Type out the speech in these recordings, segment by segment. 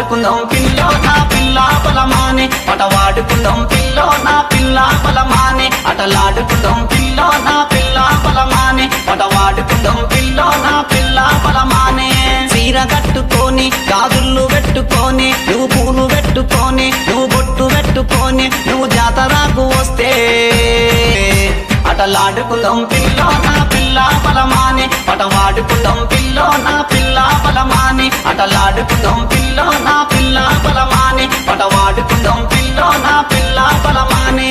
అటలాడుకుందాం pillow నా పిల్ల బలమాని పటవాడుకుందాం pillow నా పిల్ల బలమాని అటలాడుకుందాం పిల్లో నా పిల్ల బలమాని పటవాడుకుందాం పిల్లో నా పిల్ల బలమాని చీర కట్టుకొని గాజుళ్ళు పెట్టుకొని నువ్వు పూలు పెట్టుకొని నువ్వు బొట్టు పెట్టుకొని నువ్వు జాతరకు వస్తే అటలాడుకుందాం పిల్లో నా పిల్ల బలమాని పటవాడుకుందాం పిల్లో నా పిల్ల బలమాని అటలాడుకుందాం పిల్లో నా పిల్ల బలమాని పటవాడుకుందాం పిల్లో నా పిల్ల బలమాని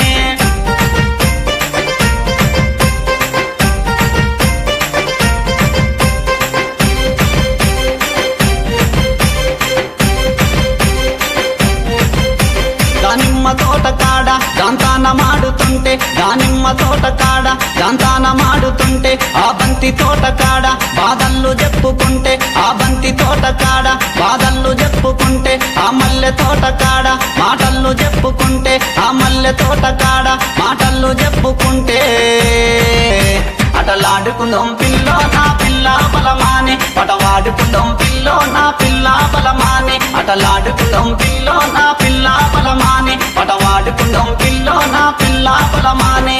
దానిమ్మ తోట కాడ దాంతాన మాడుతుంటే దానిమ్మ తోట కాడ దాంతాన మాడుతుంటే ఆ బంతి తోట కాడ బాధల్లు చెప్పుకుంటే ఆ బంతి తోట కాడ బాధల్లు చెప్పుకుంటే ఆ మల్లె తోట కాడ మాటల్లు చెప్పుకుంటే ఆ మల్లె తోట కాడ మాటల్లు చెప్పుకుంటే అటలాడుకుందాం పిల్లో నా పిల్ల బలమాని పటవాడుకుందాం పిల్లో నా పిల్ల బలమాని అటలాడుకుందాం పిల్లో నా పిల్ల బలమాని పటవాడుకుందాం పిల్లో నా పిల్ల బలమాని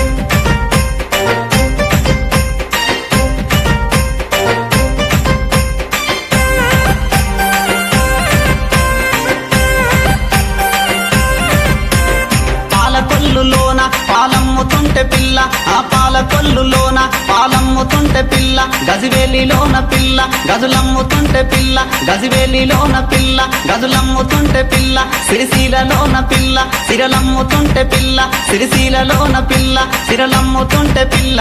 పాలకొల్లులోన పాలమ్ముతుంటే పిల్ల ఆ పాలకొల్లులోన పాలమ్ముతుంటే పిల్ల గజివేలిలోన పిల్ల గజులమ్ముతుంటే పిల్ల గజివేలిలోన పిల్ల గజులమ్ముతుంటే పిల్ల సిరిశీలలోన పిల్ల సిరలమ్ముతుంటే పిల్ల సిరిశీలలోన పిల్ల సిరలమ్ముతుంటే పిల్ల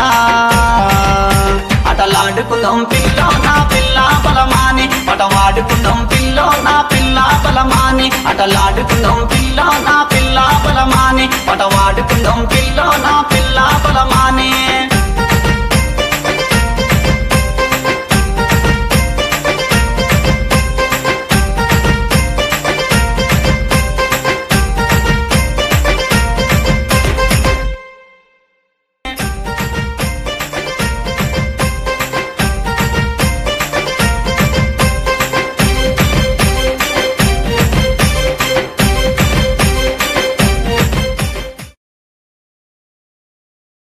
అటలాడుకుందాం పిల్ల నా పిల్ల బలమాని పటవాడుకుందాం పిల్ల నా పిల్ల బలమాని అటలాడుకుందాం పిల్ల నా పిల్ల బలమాని పటవాడుకుందాం పిల్ల నా పిల్ల బలమాని